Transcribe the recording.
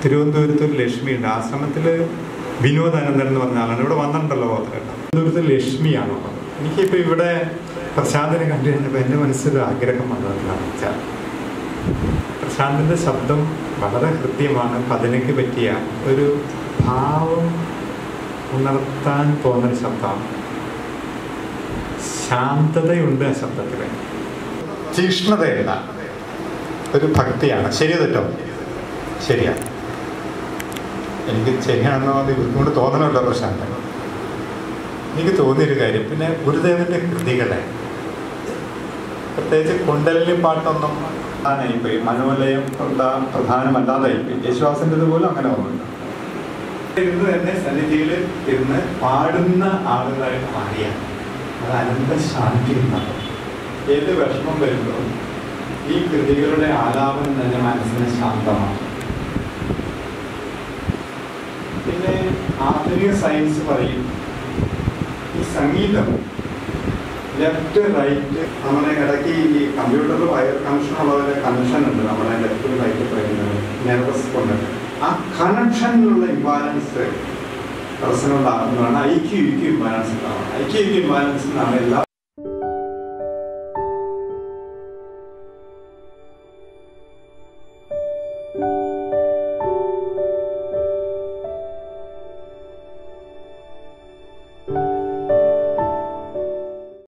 തിരുവനന്തപുരത്ത് ഒരു ലക്ഷ്മിയുണ്ട് ആശ്രമത്തിൽ വിനോദാനന്ദൻ എന്ന് പറഞ്ഞ ആളാണ് ഇവിടെ വന്നിട്ടുണ്ടല്ലോ ഗോത്രേട്ടൻ തിരുവനന്തപുരത്ത് ലക്ഷ്മിയാണ് ഉള്ളത് എനിക്കിപ്പോൾ ഇവിടെ പ്രശാന്തിനെ കണ്ടു കഴിഞ്ഞപ്പോൾ എൻ്റെ മനസ്സിലൊരു ആഗ്രഹം വന്നതെന്താണെന്ന് വെച്ചാൽ പ്രശാന്തിൻ്റെ ശബ്ദം വളരെ ഹൃദ്യമാണ് പതിനയ്ക്ക് പറ്റിയ ഒരു ഭാവം ഉണർത്താൻ പോകുന്നൊരു ശബ്ദമാണ് ശാന്തതയുണ്ട് ആ ശബ്ദത്തിൽ തീക്ഷ്ണതയല്ല ഒരു ഭക്തിയാണ് ശരി തെറ്റോ ശരിയാണ് എനിക്ക് ശരിയാണെന്നോ അത് ഇവർക്കൊണ്ട് തോന്നണമല്ലോ പ്രശാന്ത് എനിക്ക് തോന്നിയൊരു കാര്യം പിന്നെ ഗുരുദേവന്റെ കൃതികളെ പ്രത്യേകിച്ച് കുണ്ടലിലും പാട്ടൊന്നും പ്രധാനമായിപ്പോയി മനോലയം പ്രധാ- പ്രധാനമല്ലാതായിപ്പോയി യേശുദാസിൻ്റെ പോലും അങ്ങനെ ഒന്നുമില്ല ഇരുന്ന് തന്നെ സന്നിധിയിൽ ഇരുന്ന് പാടുന്ന ആളുകളായിട്ട് മാറിയാണ് അത് അനന്ത ശാന്തി എന്നാണ് ഏത് വിഷമം വരുമ്പോഴും ഈ കൃതികളുടെ ആലാപനം തന്നെ മനസ്സിന് ശാന്തമാണ് പിന്നെ ആധുനിക സയൻസ് പറയും ഈ സംഗീതം ലെഫ്റ്റ് റൈറ്റ് നമ്മുടെ ഇടയ്ക്ക് ഈ കമ്പ്യൂട്ടറിൽ വയർ കണക്ഷൻ ഉള്ളതിന്റെ കണക്ഷൻ ഉണ്ട് നമ്മുടെ ലെഫ്റ്റ് റൈറ്റ് പറയുന്നത് നെർവസ് കൊണ്ട് ആ കണക്ഷനിലുള്ള ഇംബാലൻസ് പ്രശ്നം ഉണ്ടാകുന്നതാണ് ഐക്യു യുക്യു ഇംബാലൻസ് ഉണ്ടാവുന്നത് ഐക്യു യുക്യു ഇംബാലൻസ് എന്നാണ് എല്ലാ thank you